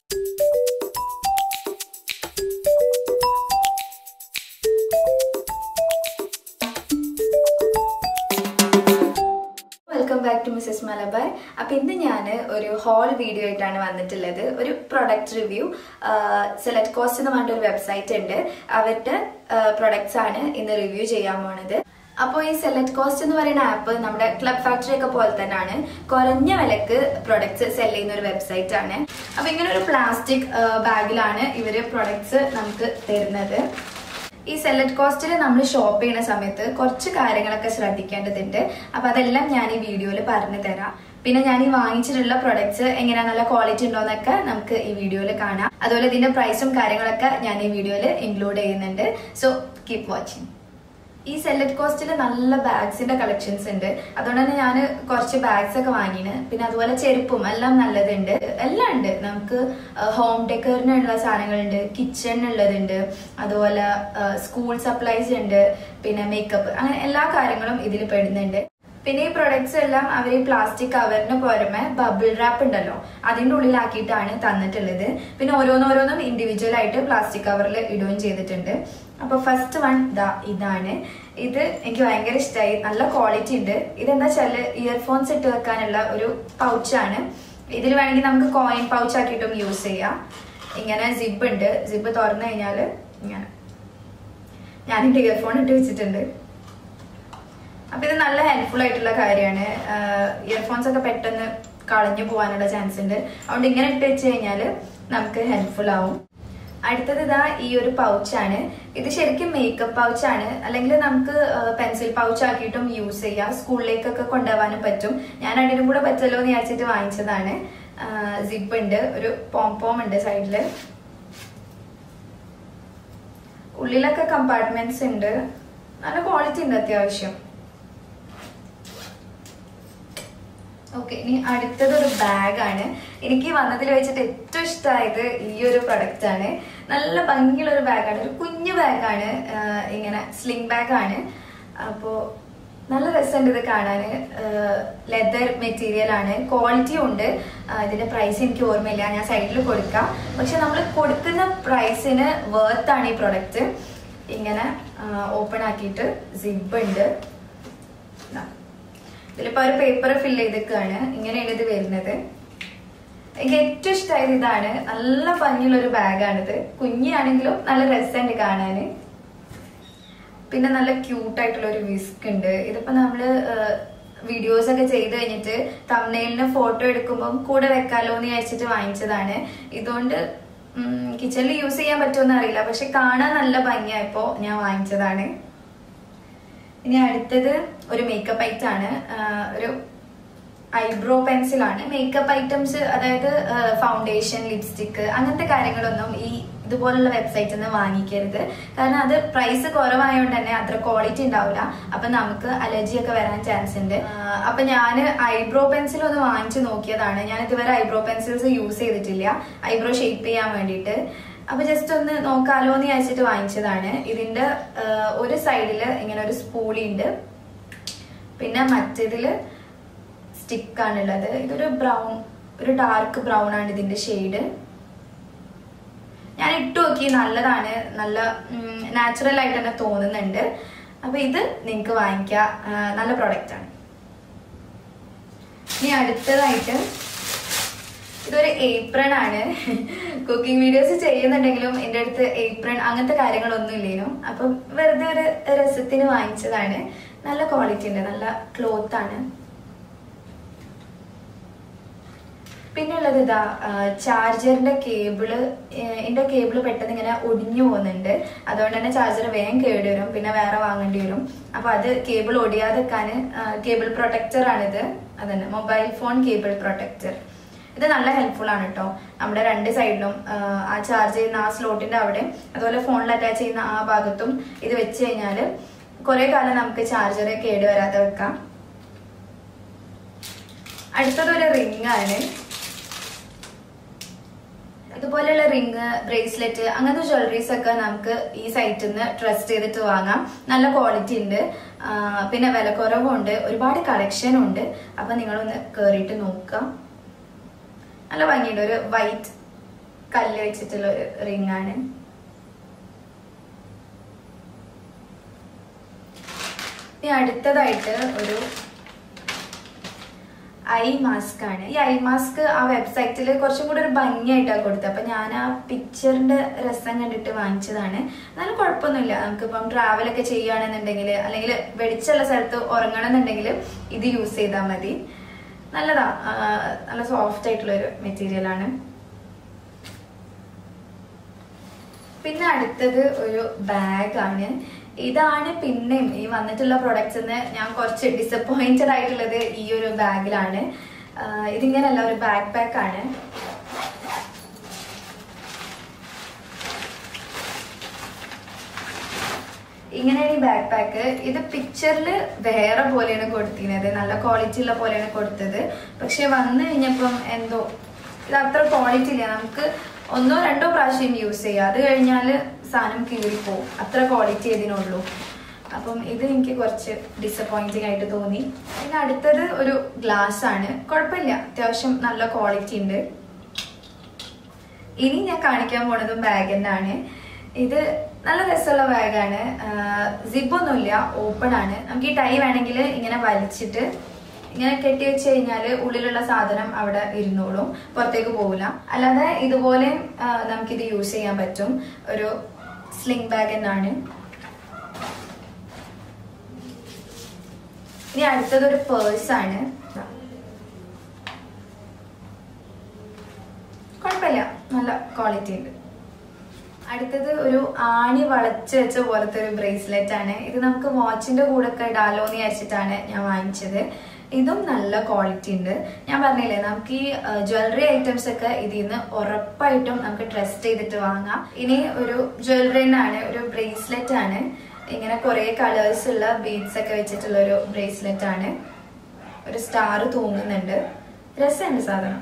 welcome back to Mrs Malabar അപ്പൊ ഇന്ന് ഞാൻ ഒരു ഹോൾ വീഡിയോ ആയിട്ടാണ് വന്നിട്ടുള്ളത് ഒരു പ്രൊഡക്റ്റ് റിവ്യൂ സെലക്ട് കോസ്റ്റ് എന്ന് പറഞ്ഞിട്ട് ഒരു വെബ്സൈറ്റ് ഉണ്ട് അവരുടെ പ്രൊഡക്ട്സ് ആണ് ഇന്ന് റിവ്യൂ ചെയ്യാൻ പോണത് അപ്പോൾ ഈ സെലക്ട് കോസ്റ്റ് എന്ന് പറയുന്ന ആപ്പ് നമ്മുടെ ക്ലബ് ഫാക്ടറി ഒക്കെ പോലെ തന്നെയാണ് കുറഞ്ഞ വിലക്ക് പ്രൊഡക്ട്സ് സെൽ ചെയ്യുന്ന ഒരു വെബ്സൈറ്റ് ആണ് അപ്പൊ ഇങ്ങനെ ഒരു പ്ലാസ്റ്റിക് ബാഗിലാണ് ഇവര് പ്രൊഡക്ട്സ് നമുക്ക് തരുന്നത് ഈ സെലക്ട് കോസ്റ്റിൽ നമ്മൾ ഷോപ്പ് ചെയ്യുന്ന സമയത്ത് കുറച്ച് കാര്യങ്ങളൊക്കെ ശ്രദ്ധിക്കേണ്ടതുണ്ട് അപ്പൊ അതെല്ലാം ഞാൻ ഈ വീഡിയോയിൽ പറഞ്ഞു തരാം പിന്നെ ഞാൻ ഈ വാങ്ങിച്ചിട്ടുള്ള പ്രൊഡക്ട്സ് എങ്ങനെയാ നല്ല ക്വാളിറ്റി ഉണ്ടോന്നൊക്കെ നമുക്ക് ഈ വീഡിയോയിൽ കാണാം അതുപോലെ ഇതിന്റെ പ്രൈസും കാര്യങ്ങളൊക്കെ ഞാൻ ഈ വീഡിയോയിൽ ഇൻക്ലൂഡ് ചെയ്യുന്നുണ്ട് സോ കീപ് വാച്ചിങ് ഈ സെലക്ട് കോസ്റ്റിൽ നല്ല ബാഗ്സിന്റെ കളക്ഷൻസ് ഉണ്ട് അതുകൊണ്ട് തന്നെ ഞാൻ കുറച്ച് ബാഗ്സ് ഒക്കെ വാങ്ങിന് പിന്നെ അതുപോലെ ചെരുപ്പും എല്ലാം നല്ലതുണ്ട് എല്ലാം ഉണ്ട് നമുക്ക് ഹോം ഡെക്കറിനുള്ള സാധനങ്ങളുണ്ട് കിച്ചണിനുള്ളതുണ്ട് അതുപോലെ സ്കൂൾ സപ്ലൈസ് ഉണ്ട് പിന്നെ മേക്കപ്പ് അങ്ങനെ എല്ലാ കാര്യങ്ങളും ഇതിൽ പെടുന്നുണ്ട് പിന്നെ ഈ പ്രൊഡക്ട്സ് എല്ലാം അവർ ഈ പ്ലാസ്റ്റിക് കവറിന് പുറമെ ബബിൾ റാപ്പ് ഉണ്ടല്ലോ അതിന്റെ ഉള്ളിലാക്കിയിട്ടാണ് തന്നിട്ടുള്ളത് പിന്നെ ഓരോന്നോരോന്നും ഇൻഡിവിജ്വൽ ആയിട്ട് പ്ലാസ്റ്റിക് കവറിൽ ഇടുകയും ചെയ്തിട്ടുണ്ട് അപ്പൊ ഫസ്റ്റ് വൺ ഇതാ ഇതാണ് ഇത് എനിക്ക് ഭയങ്കര ഇഷ്ടമായി നല്ല ക്വാളിറ്റി ഉണ്ട് ഇതെന്താ വെച്ചാല് ഇയർഫോൺസ് ഇട്ട് വെക്കാനുള്ള ഒരു പൗച്ചാണ് ഇതിൽ വേണമെങ്കിൽ നമുക്ക് കോയിൻ പൗച്ച് ആക്കിയിട്ടും യൂസ് ചെയ്യാം ഇങ്ങനെ സിബ് ഉണ്ട് സിബ് തുറന്നു കഴിഞ്ഞാൽ ഇങ്ങനെ ഞാനിന്റെ ഇയർഫോൺ ഇട്ട് വെച്ചിട്ടുണ്ട് അപ്പൊ ഇത് നല്ല ഹെൽപ്ഫുൾ ആയിട്ടുള്ള കാര്യമാണ് ഇയർഫോൺസ് ഒക്കെ പെട്ടെന്ന് കളഞ്ഞു പോകാനുള്ള ചാൻസ് ഉണ്ട് അതുകൊണ്ട് ഇങ്ങനെ ഇട്ട് വെച്ച് കഴിഞ്ഞാൽ നമുക്ക് ഹെൽപ്ഫുൾ ആവും അടുത്തത് ഇതാ ഈ ഒരു പൗച്ചാണ് ഇത് ശരിക്കും മേക്കപ്പ് പൗച്ചാണ് അല്ലെങ്കിൽ നമുക്ക് പെൻസിൽ പൗച്ച് ആക്കിയിട്ടും യൂസ് ചെയ്യാം സ്കൂളിലേക്കൊക്കെ കൊണ്ടുപോകാനും പറ്റും ഞാൻ രണ്ടിനും കൂടെ പറ്റല്ലോ എന്ന് വിചാരിച്ചിട്ട് വാങ്ങിച്ചതാണ് സിപ്പ് ഉണ്ട് ഒരു പോംപോം ഉണ്ട് സൈഡില് ഉള്ളിലൊക്കെ കമ്പാർട്ട്മെന്റ്സ് ഉണ്ട് നല്ല ക്വാളിറ്റി ഉണ്ട് അത്യാവശ്യം ഓക്കെ ഇനി അടുത്തത് ഒരു ബാഗാണ് എനിക്ക് വന്നതിൽ വെച്ചിട്ട് ഏറ്റവും ഇഷ്ടമായത് ഈ ഒരു പ്രൊഡക്റ്റ് ആണ് നല്ല ഭംഗിയുള്ള ഒരു ബാഗാണ് ഒരു കുഞ്ഞു ബാഗാണ് ഇങ്ങനെ സ്ലിംഗ് ബാഗാണ് അപ്പോ നല്ല രസമുണ്ട് ഇത് കാണാൻ ലെതർ മെറ്റീരിയൽ ആണ് ക്വാളിറ്റിയും ഉണ്ട് ഇതിന്റെ പ്രൈസ് എനിക്ക് ഓർമ്മയില്ല ഞാൻ സൈഡിൽ കൊടുക്കാം പക്ഷെ നമ്മൾ കൊടുക്കുന്ന പ്രൈസിന് വേർത്ത് ആണ് ഈ പ്രൊഡക്റ്റ് ഇങ്ങനെ ഓപ്പൺ ആക്കിയിട്ട് സിബ് ഉണ്ട് ഇതിലിപ്പോ ഒരു പേപ്പർ ഫില്ല് ചെയ്തേക്കാണ് ഇങ്ങനെയാണ് ഇത് വരുന്നത് എനിക്ക് ഏറ്റവും ഇഷ്ടമായത് ഇതാണ് നല്ല ഭംഗിയുള്ള ഒരു ബാഗാണിത് കുഞ്ഞാണെങ്കിലും നല്ല രസമുണ്ട് കാണാന് പിന്നെ നല്ല ക്യൂട്ട് ആയിട്ടുള്ള ഒരു വിസ്ക് ഉണ്ട് ഇതിപ്പോ നമ്മള് വീഡിയോസ് ഒക്കെ ചെയ്ത് കഴിഞ്ഞിട്ട് തമ്മനയിലിന് ഫോട്ടോ എടുക്കുമ്പോൾ കൂടെ വെക്കാലോ എന്ന് വിചാരിച്ചിട്ട് വാങ്ങിച്ചതാണ് ഇതുകൊണ്ട് കിച്ചണിൽ യൂസ് ചെയ്യാൻ പറ്റുമെന്ന് അറിയില്ല പക്ഷെ കാണാൻ നല്ല ഭംഗിയായപ്പോ ഞാൻ വാങ്ങിച്ചതാണ് ഇനി അടുത്തത് ഒരു മേക്കപ്പ് ഐറ്റം ആണ് ഒരു ഐബ്രോ പെൻസിലാണ് മേക്കപ്പ് ഐറ്റംസ് അതായത് ഫൗണ്ടേഷൻ ലിപ്സ്റ്റിക്ക് അങ്ങനത്തെ കാര്യങ്ങളൊന്നും ഈ ഇതുപോലുള്ള വെബ്സൈറ്റിൽ നിന്ന് വാങ്ങിക്കരുത് കാരണം അത് പ്രൈസ് കുറവായതുകൊണ്ട് തന്നെ അത്ര ക്വാളിറ്റി ഉണ്ടാവില്ല അപ്പൊ നമുക്ക് അലർജി ഒക്കെ വരാൻ ചാൻസ് ഉണ്ട് അപ്പൊ ഞാൻ ഐബ്രോ പെൻസിൽ ഒന്ന് വാങ്ങിച്ചു നോക്കിയതാണ് ഞാൻ ഇതുവരെ ഐബ്രോ പെൻസിൽസ് യൂസ് ചെയ്തിട്ടില്ല ഐബ്രോ ഷേപ്പ് ചെയ്യാൻ വേണ്ടിയിട്ട് അപ്പൊ ജസ്റ്റ് ഒന്ന് നോക്കാലോ എന്ന് വിചാരിച്ചിട്ട് വാങ്ങിച്ചതാണ് ഇതിന്റെ ഒരു സൈഡില് ഇങ്ങനെ ഒരു സ്പൂളി ഉണ്ട് പിന്നെ മറ്റേതില് സ്റ്റിക്കാണുള്ളത് ഇതൊരു ബ്രൗൺ ഒരു ഡാർക്ക് ബ്രൗൺ ആണ് ഇതിന്റെ ഷെയ്ഡ് ഞാൻ ഇട്ടു നോക്കി നല്ലതാണ് നല്ല നാച്ചുറൽ ആയിട്ട് തന്നെ തോന്നുന്നുണ്ട് അപ്പൊ ഇത് നിങ്ങൾക്ക് വാങ്ങിക്കാം നല്ല പ്രൊഡക്റ്റ് ആണ് ഇനി അടുത്തതായിട്ട് ഇതൊരു ഏപ്രൺ ആണ് കുക്കിംഗ് വീഡിയോസ് ചെയ്യുന്നുണ്ടെങ്കിലും എൻ്റെ അടുത്ത് ഏപ്രൺ അങ്ങനത്തെ കാര്യങ്ങളൊന്നും ഇല്ലേനു അപ്പം വെറുതെ ഒരു രസത്തിന് വാങ്ങിച്ചതാണ് നല്ല ക്വാളിറ്റി ഉണ്ട് നല്ല ക്ലോത്ത് ആണ് പിന്നെ ഉള്ളത് ഇതാ ചാർജറിന്റെ കേബിള് എന്റെ കേബിള് പെട്ടെന്ന് ഇങ്ങനെ ഒടിഞ്ഞു പോകുന്നുണ്ട് അതുകൊണ്ട് തന്നെ ചാർജർ വേഗം കേടി വരും പിന്നെ വേറെ വാങ്ങേണ്ടി വരും അപ്പൊ അത് കേബിൾ ഒടിയാതെക്കാൻ കേബിൾ പ്രൊട്ടക്ടർ ആണിത് അതന്നെ മൊബൈൽ ഫോൺ കേബിൾ പ്രൊട്ടക്ടർ ഇത് നല്ല ഹെൽപ്ഫുൾ ആണ് കേട്ടോ നമ്മുടെ രണ്ട് സൈഡിലും ആ ചാർജ് ചെയ്യുന്ന ആ സ്ലോട്ടിന്റെ അവിടെ അതുപോലെ ഫോണിൽ അറ്റാച്ച് ചെയ്യുന്ന ആ ഭാഗത്തും ഇത് വെച്ച് കഴിഞ്ഞാൽ കുറെ കാലം നമുക്ക് ചാർജർ കേട് വരാതെ വെക്കാം അടുത്തത് ഒരു റിംഗ് ആണ് ഇതുപോലെയുള്ള റിങ് ബ്രേസ്ലെറ്റ് അങ്ങനത്തെ ജ്വല്ലറീസ് ഒക്കെ നമുക്ക് ഈ സൈറ്റിൽ നിന്ന് ട്രസ്റ്റ് ചെയ്തിട്ട് വാങ്ങാം നല്ല ക്വാളിറ്റി ഉണ്ട് ആ, പിന്നെ വില കുറവുണ്ട് ഒരുപാട് കളക്ഷൻ ഉണ്ട് അപ്പൊ നിങ്ങളൊന്ന് കേറിയിട്ട് നോക്കാം നല്ല ഭംഗിയുണ്ട് ഒരു വൈറ്റ് കല്ല് വെച്ചിട്ടുള്ള ഒരു റിംഗ് ആണ് ഇനി അടുത്തതായിട്ട് ഒരു ഐ മാസ്ക് ആണ് ഈ ഐ മാസ്ക് ആ വെബ്സൈറ്റിൽ കുറച്ചും കൂടി ഒരു ഭംഗിയായിട്ടാണ് കൊടുത്തത് അപ്പൊ ഞാൻ ആ പിക്ചറിന്റെ രസം കണ്ടിട്ട് വാങ്ങിച്ചതാണ് എന്നാലും കുഴപ്പമൊന്നുമില്ല നമുക്കിപ്പം ട്രാവൽ ഒക്കെ ചെയ്യുകയാണെന്നുണ്ടെങ്കിൽ അല്ലെങ്കിൽ വെളിച്ചുള്ള സ്ഥലത്ത് ഉറങ്ങണമെന്നുണ്ടെങ്കിൽ ഇത് യൂസ് ചെയ്താൽ മതി നല്ലതാ ആ, നല്ല സോഫ്റ്റ് ആയിട്ടുള്ള ഒരു മെറ്റീരിയൽ ആണ് പിന്നെ അടുത്തത് ഒരു ബാഗാണ് ഇതാണ് പിന്നെയും ഈ വന്നിട്ടുള്ള പ്രൊഡക്ട്സ് ഞാൻ കുറച്ച് ഡിസപ്പോയിന്റഡ് ആയിട്ടുള്ളത് ഈ ഒരു ബാഗിലാണ് ആഹ് ഇതിങ്ങനെയല്ല ഒരു ബാക്ക് പാക്ക് ആണ് ഇങ്ങനെയാണ് ഈ ബാക്ക് പാക്ക് ഇത് പിക്ചറിൽ വേറെ പോലെയാണ് കൊടുത്തിരുന്നത് നല്ല ക്വാളിറ്റി ഉള്ള പോലെയാണ് കൊടുത്തത് പക്ഷെ വന്നു കഴിഞ്ഞപ്പം എന്തോ ഇത് അത്ര ക്വാളിറ്റി ഇല്ല നമുക്ക് ഒന്നോ രണ്ടോ പ്രാവശ്യം യൂസ് ചെയ്യാം അത് കഴിഞ്ഞാൽ സാധനം കീറിപ്പോവും അത്ര ക്വാളിറ്റി ഇതിനുള്ളൂ അപ്പം ഇത് എനിക്ക് കുറച്ച് ഡിസപ്പോയിന്റിങ് ആയിട്ട് തോന്നി പിന്നെ അടുത്തത് ഒരു ഗ്ലാസ് ആണ് കുഴപ്പമില്ല അത്യാവശ്യം നല്ല ക്വാളിറ്റി ഉണ്ട് ഇനി ഞാൻ കാണിക്കാൻ പോണതും ബാഗ് തന്നെയാണ് ഇത് നല്ല രസമുള്ള ബാഗാണ് സിബൊന്നുമില്ല ഓപ്പൺ ആണ് നമുക്ക് ഈ ടൈ വേണമെങ്കിൽ ഇങ്ങനെ വലിച്ചിട്ട് ഇങ്ങനെ കെട്ടി വെച്ച് കഴിഞ്ഞാൽ ഉള്ളിലുള്ള സാധനം അവിടെ ഇരുന്നോളും പുറത്തേക്ക് പോകില്ല അല്ലാതെ ഇതുപോലെ ആ, നമുക്കിത് യൂസ് ചെയ്യാൻ പറ്റും ഒരു സ്ലിംഗ് ബാഗ് എന്നാണ് ഇനി അടുത്തത് ഒരു പേഴ്സ് ആണ് കുഴപ്പമില്ല നല്ല ക്വാളിറ്റി ഉണ്ട് അടുത്തത് ഒരു ആണി വളച്ച് വെച്ച പോലത്തെ ഒരു ബ്രേസ്ലെറ്റ് ആണ് ഇത് നമുക്ക് വാച്ചിന്റെ കൂടെ ഒക്കെ ഇടാലോ എന്ന് വിചാരിച്ചിട്ടാണ് ഞാൻ വാങ്ങിച്ചത് ഇതും നല്ല ക്വാളിറ്റി ഉണ്ട് ഞാൻ പറഞ്ഞില്ലേ നമുക്ക് ഈ ജ്വല്ലറി ഐറ്റംസ് ഒക്കെ ഇതിൽ നിന്ന് ഉറപ്പായിട്ടും നമുക്ക് ട്രസ്റ്റ് ചെയ്തിട്ട് വാങ്ങാം ഇനി ഒരു ജ്വല്ലറി ആണ് ഒരു ബ്രേസ്ലെറ്റ് ആണ് ഇങ്ങനെ കുറെ കളേഴ്സ് ഉള്ള ബീഡ്സ് ഒക്കെ വെച്ചിട്ടുള്ള ഒരു ബ്രേസ്ലെറ്റ് ആണ് ഒരു സ്റ്റാർ തൂങ്ങുന്നുണ്ട് രസമുണ്ട് സാധനം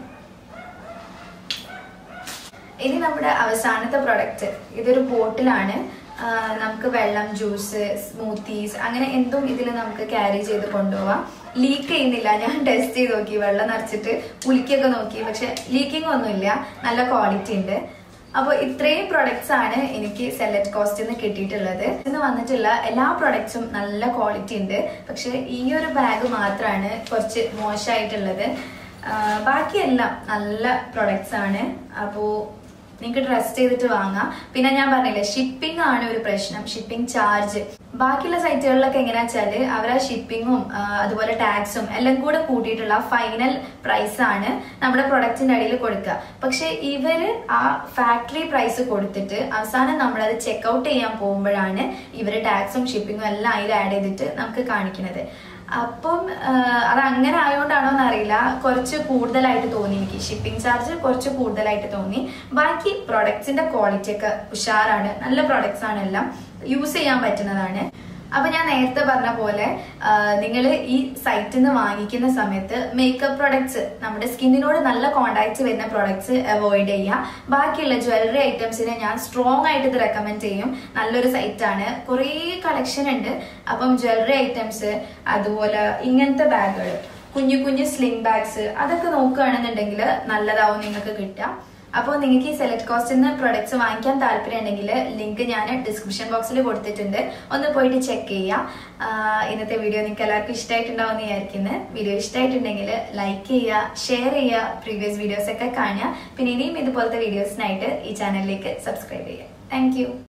ഇനി നമ്മുടെ അവസാനത്തെ പ്രൊഡക്റ്റ് ഇതൊരു ബോട്ടിലാണ് ആ, നമുക്ക് വെള്ളം ജ്യൂസ് സ്മൂത്തീസ് അങ്ങനെ എന്തും ഇതിൽ നമുക്ക് ക്യാരി ചെയ്ത് കൊണ്ടുപോവാം ലീക്ക് ചെയ്യുന്നില്ല ഞാൻ ടെസ്റ്റ് ചെയ്ത് നോക്കി വെള്ളം നിറച്ചിട്ട് ഉലിക്കൊക്കെ നോക്കി പക്ഷെ ലീക്കിംഗ് ഒന്നുമില്ല നല്ല ക്വാളിറ്റി ഉണ്ട് അപ്പോൾ ഇത്രയും പ്രൊഡക്ട്സ് ആണ് എനിക്ക് സെലക്ട് കോസ്റ്റ് നിന്ന് കിട്ടിയിട്ടുള്ളത് ഇന്ന് വന്നിട്ടുള്ള എല്ലാ പ്രൊഡക്ട്സും നല്ല ക്വാളിറ്റി ഉണ്ട് പക്ഷെ ഈ ഒരു ബാഗ് മാത്രമാണ് കുറച്ച് മോശമായിട്ടുള്ളത് ആഹ് ബാക്കിയെല്ലാം നല്ല പ്രൊഡക്ട്സ് ആണ് അപ്പോൾ നിങ്ങൾക്ക് ട്രസ്റ്റ് ചെയ്തിട്ട് വാങ്ങാം പിന്നെ ഞാൻ പറഞ്ഞില്ലേ ഷിപ്പിംഗ് ആണ് ഒരു പ്രശ്നം ഷിപ്പിംഗ് ചാർജ് ബാക്കിയുള്ള സൈറ്റുകളിലൊക്കെ എങ്ങനെയാ വെച്ചാല് അവർ ആ ഷിപ്പിങ്ങും അതുപോലെ ടാക്സും എല്ലാം കൂടെ കൂട്ടിയിട്ടുള്ള ഫൈനൽ പ്രൈസ് ആണ് നമ്മുടെ പ്രൊഡക്റ്റിന്റെ അടിയിൽ കൊടുക്കുക പക്ഷെ ഇവര് ആ ഫാക്ടറി പ്രൈസ് കൊടുത്തിട്ട് അവസാനം നമ്മളത് ചെക്ക്ഔട്ട് ചെയ്യാൻ പോകുമ്പോഴാണ് ഇവര് ടാക്സും ഷിപ്പിങ്ങും എല്ലാം അതിൽ ആഡ് ചെയ്തിട്ട് നമുക്ക് കാണിക്കുന്നത് അപ്പം ആഹ് അത് അങ്ങനെ ആയതുകൊണ്ടാണോ എന്നറിയില്ല കുറച്ച് കൂടുതലായിട്ട് തോന്നി എനിക്ക് ഷിപ്പിംഗ് ചാർജ് കുറച്ച് കൂടുതലായിട്ട് തോന്നി ബാക്കി പ്രൊഡക്ട്സിന്റെ ക്വാളിറ്റി ഒക്കെ ഉഷാറാണ് നല്ല പ്രൊഡക്ട്സ് ആണ് എല്ലാം യൂസ് ചെയ്യാൻ പറ്റുന്നതാണ് അപ്പൊ ഞാൻ നേരത്തെ പറഞ്ഞ പോലെ നിങ്ങൾ ഈ സൈറ്റിൽ നിന്ന് വാങ്ങിക്കുന്ന സമയത്ത് മേക്കപ്പ് പ്രൊഡക്ട്സ് നമ്മുടെ സ്കിന്നിനോട് നല്ല കോണ്ടാക്ട്സ് വരുന്ന പ്രൊഡക്ട്സ് അവോയ്ഡ് ചെയ്യുക ബാക്കിയുള്ള ജ്വല്ലറി ഐറ്റംസിനെ ഞാൻ സ്ട്രോങ് ആയിട്ട് ഇത് റെക്കമെൻഡ് ചെയ്യും നല്ലൊരു സൈറ്റാണ് കുറേ കളക്ഷൻ ഉണ്ട് അപ്പം ജ്വല്ലറി ഐറ്റംസ് അതുപോലെ ഇങ്ങനത്തെ ബാഗുകൾ കുഞ്ഞു കുഞ്ഞു സ്ലിംഗ് ബാഗ്സ് അതൊക്കെ നോക്കുകയാണെന്നുണ്ടെങ്കിൽ നല്ലതാവും നിങ്ങൾക്ക് കിട്ടുക അപ്പോൾ നിങ്ങൾക്ക് ഈ സെലക്ട് കോസ്റ്റിൽ നിന്ന് പ്രൊഡക്ട്സ് വാങ്ങിക്കാൻ താല്പര്യം ഉണ്ടെങ്കിൽ ലിങ്ക് ഞാൻ ഡിസ്ക്രിപ്ഷൻ ബോക്സിൽ കൊടുത്തിട്ടുണ്ട് ഒന്ന് പോയിട്ട് ചെക്ക് ചെയ്യുക ആഹ് ഇന്നത്തെ വീഡിയോ നിങ്ങൾക്ക് എല്ലാവർക്കും ഇഷ്ടമായിട്ടുണ്ടാവും എന്ന് വിചാരിക്കുന്നത് വീഡിയോ ഇഷ്ടമായിട്ടുണ്ടെങ്കിൽ ലൈക്ക് ചെയ്യുക ഷെയർ ചെയ്യുക പ്രീവിയസ് വീഡിയോസ് ഒക്കെ കാണുക പിന്നെ ഇനിയും ഇതുപോലത്തെ വീഡിയോസിനായിട്ട് ഈ ചാനലിലേക്ക് സബ്സ്ക്രൈബ് ചെയ്യുക താങ്ക്